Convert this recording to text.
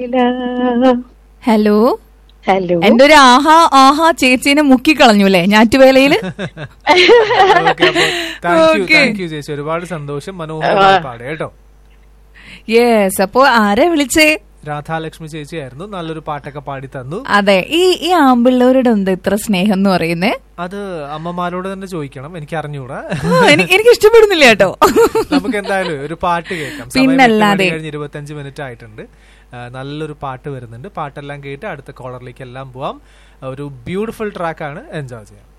Hello hello എന്റെ ഒരു ആഹാ ആഹാ ചേച്ചീനെ മുക്കിക്കളഞ്ഞു അല്ലേ ഞാറ്റുവേലയില് ഓക്കെ അപ്പൊ thank you Okay. Thank you ചേച്ചി ഒരുപാട് സന്തോഷം മനോഹരമായി പാട് കേട്ടോ യെസ് അപ്പൊ ആരെ വിളിച്ചേ രാധാലക്ഷ്മി ചേച്ചിയായിരുന്നു നല്ലൊരു പാട്ടൊക്കെ പാടി തന്നു അതെ ഈ ഈ ആമ്പിള്ളവരോട് എന്താ ഇത്ര സ്നേഹം എന്ന് പറയുന്നേ അത് അമ്മമാരോട് തന്നെ ചോദിക്കണം എനിക്ക് അറിഞ്ഞൂടാ ആ, എനിക്ക് എനിക്ക് ഇഷ്ടപ്പെടുന്നില്ല കേട്ടോ നമുക്ക് എന്തായാലും ഒരു പാട്ട് കേൾക്കാം സമയം പിന്നല്ലാതെ. എട്ട് മണി കഴിഞ്ഞ് ഇരുപത്തഞ്ച് മിനിറ്റ് ആയിട്ടുണ്ട് ആ, നല്ലൊരു പാട്ട് വരുന്നുണ്ട് പാട്ടെല്ലാം കേട്ട് അടുത്ത കോളറിലേക്ക് എല്ലാം പോവാം ഒരു ബ്യൂട്ടിഫുൾ ട്രാക്കാണ് എൻജോയ് ചെയ്യാം